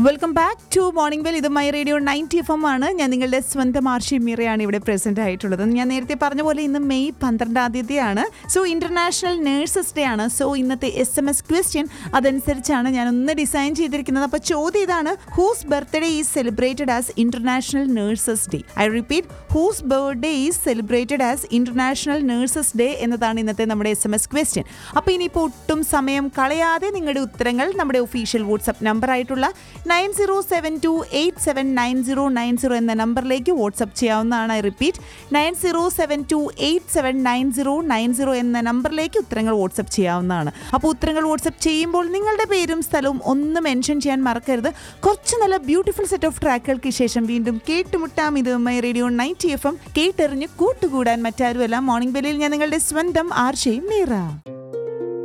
welcome back to morning well ഇത് my radio ninety F M ആണ് ഞാൻ നിങ്ങളുടെ സ്വന്തം ആർഷി മീറയാണ് ഇവിടെ പ്രസന്റ് ആയിട്ടുള്ളത് ഞാൻ നേരത്തെ പറഞ്ഞ പോലെ ഇന്ന് മെയ് പന്ത്രണ്ടാം തീയതിയാണ് സോ ഇന്റർനാഷണൽ നേഴ്സസ് ഡേ ആണ് സോ ഇന്നത്തെ എസ് എം എസ് ക്വസ്റ്റ്യൻ അതനുസരിച്ചാണ് ഞാൻ ഒന്ന് ഡിസൈൻ ചെയ്തിരിക്കുന്നത് അപ്പോൾ ചോദ്യം ഇതാണ് whose birthday is celebrated as international nurses day I repeat whose birthday is celebrated as international nurses day എന്നതാണ് ഇന്നത്തെ നമ്മുടെ എസ് എം എസ് ക്വസ്റ്റ്യൻ അപ്പോൾ ഇനിയിപ്പോൾ ഒട്ടും സമയം കളയാതെ നിങ്ങളുടെ ഉത്തരങ്ങൾ നമ്മുടെ ഒഫീഷ്യൽ വാട്സപ്പ് നമ്പർ ആയിട്ടുള്ള nine zero seven two eight seven nine zero nine zero എന്ന നമ്പറിലേക്ക് വാട്സപ്പ് ചെയ്യാവുന്നതാണ് I repeat nine zero seven two eight seven nine zero nine zero എന്ന നമ്പറിലേക്ക് ഉത്തരങ്ങൾ വാട്സപ്പ് ചെയ്യാവുന്നതാണ് അപ്പോൾ ഉത്തരങ്ങൾ വാട്സപ്പ് ചെയ്യുമ്പോൾ നിങ്ങളുടെ പേരും സ്ഥലവും ഒന്ന് മെൻഷൻ ചെയ്യാൻ മറക്കരുത് കുറച്ച് നല്ല ബ്യൂട്ടിഫുൾ സെറ്റ് ഓഫ് ട്രാക്കുകൾക്ക് ശേഷം വീണ്ടും കേട്ടുമുട്ടാം ഇത് my radio ninety F M കേട്ടെറിഞ്ഞ് കൂട്ടുകൂടാൻ മറ്റാരുമല്ല മോർണിംഗ് ബെല്ലിൽ ഞാൻ നിങ്ങളുടെ സ്വന്തം ആർഷയും മീറ